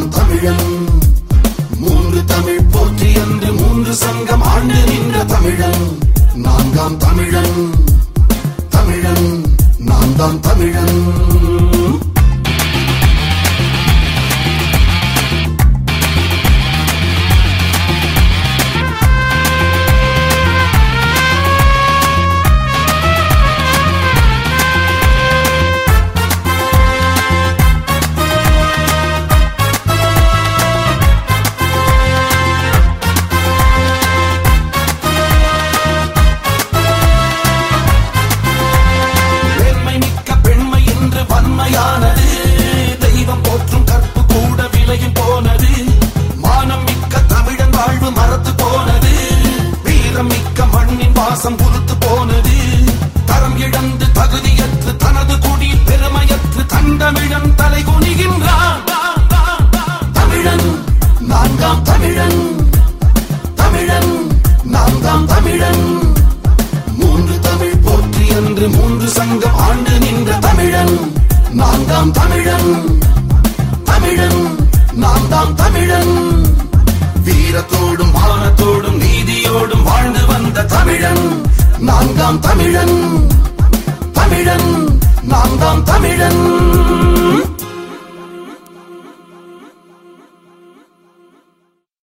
தாம் தமிழன் மூன்று தமிழ் போற்றி என்று மூன்று சங்கம் ஆண்டு நின்ற தமிழன் நான்காம் தமிழன் தமிழன் நான் தான் தமிழன் பெண்மை மிக்க பெண்மை என்று வன்மையானது தெய்வம் போற்றும் கற்பு கூட விலையும் போனது மானம் மிக்க தமிழன் வாழ்வு மறத்து போனது வீரம் மிக்க மண்ணின் வாசம் புறுத்து போனது தரம் இழந்து தகுதியற்று தனது குடி பெருமையற்று தண்டமிழன் தலை குனிகின்றான் தமிழன் நான்காம் தமிழன் தமிழன் நான்காம் தமிழன் மூன்று தமிழ் போற்றி என்று மூன்று சங்கம் ஆண்டு நின்ற தமிழன் நான்காம் தமிழன் தமிழன் நான்காம் தமிழன் வீரத்தோடும் மானத்தோடும் நீதியோடும் வாழ்ந்து வந்த தமிழன் நான்காம் தமிழன் தமிழன் நான்காம் தமிழன்